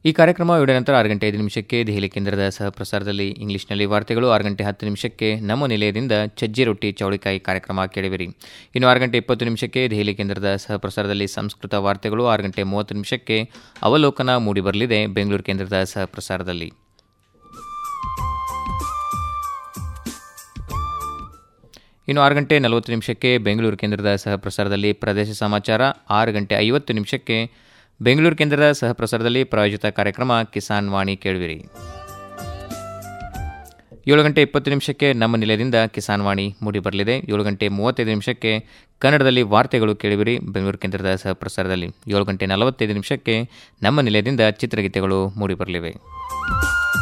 ಈ ಕಾರ್ಯಕ್ರಮ ವಿಡಿಯೋ ನಂತರ ಆರು ಗಂಟೆ ಐದು ನಿಮಿಷಕ್ಕೆ ದೆಹಲಿ ಕೇಂದ್ರದ ಸಹ ಪ್ರಸಾರದಲ್ಲಿ ಇಂಗ್ಲಿಷ್ನಲ್ಲಿ ವಾರ್ತೆಗಳು ಆರು ಗಂಟೆ ಹತ್ತು ನಿಮಿಷಕ್ಕೆ ನಮ್ಮ ನಿಲಯದಿಂದ ಚಜ್ಜಿ ರೊಟ್ಟಿ ಚೌಳಿಕಾಯಿ ಕಾರ್ಯಕ್ರಮ ಕೇಳಿವಿರಿ ಇನ್ನು ಆರು ಗಂಟೆ ಇಪ್ಪತ್ತು ನಿಮಿಷಕ್ಕೆ ದೆಹಲಿ ಕೇಂದ್ರದ ಸಹ ಪ್ರಸಾರದಲ್ಲಿ ಸಂಸ್ಕೃತ ವಾರ್ತೆಗಳು ಆರು ಗಂಟೆ ಮೂವತ್ತು ನಿಮಿಷಕ್ಕೆ ಅವಲೋಕನ ಮೂಡಿಬರಲಿದೆ ಬೆಂಗಳೂರು ಕೇಂದ್ರದ ಸಹ ಪ್ರಸಾರದಲ್ಲಿ ಇನ್ನು ಆರು ಗಂಟೆ ನಲವತ್ತು ನಿಮಿಷಕ್ಕೆ ಬೆಂಗಳೂರು ಕೇಂದ್ರದ ಸಹ ಪ್ರಸಾರದಲ್ಲಿ ಪ್ರದೇಶ ಸಮಾಚಾರ ಆರು ಗಂಟೆ ಐವತ್ತು ನಿಮಿಷಕ್ಕೆ ಬೆಂಗಳೂರು ಕೇಂದ್ರದ ಸಹ ಪ್ರಸಾರದಲ್ಲಿ ಪ್ರಾಯೋಜಿತ ಕಾರ್ಯಕ್ರಮ ಕಿಸಾನ್ ವಾಣಿ ಕೇಳುವಿರಿ ಏಳು ಗಂಟೆ ಇಪ್ಪತ್ತು ನಿಮಿಷಕ್ಕೆ ನಮ್ಮ ನಿಲಯದಿಂದ ಕಿಸಾನ್ ವಾಣಿ ಮೂಡಿಬರಲಿದೆ ಏಳು ಗಂಟೆ ಮೂವತ್ತೈದು ನಿಮಿಷಕ್ಕೆ ಕನ್ನಡದಲ್ಲಿ ವಾರ್ತೆಗಳು ಕೇಳುವಿರಿ ಬೆಂಗಳೂರು ಕೇಂದ್ರದ ಸಹ ಪ್ರಸಾರದಲ್ಲಿ ಏಳು ಗಂಟೆ ನಲವತ್ತೈದು ನಿಮಿಷಕ್ಕೆ ನಮ್ಮ ನಿಲಯದಿಂದ ಚಿತ್ರಗೀತೆಗಳು ಮೂಡಿಬರಲಿವೆ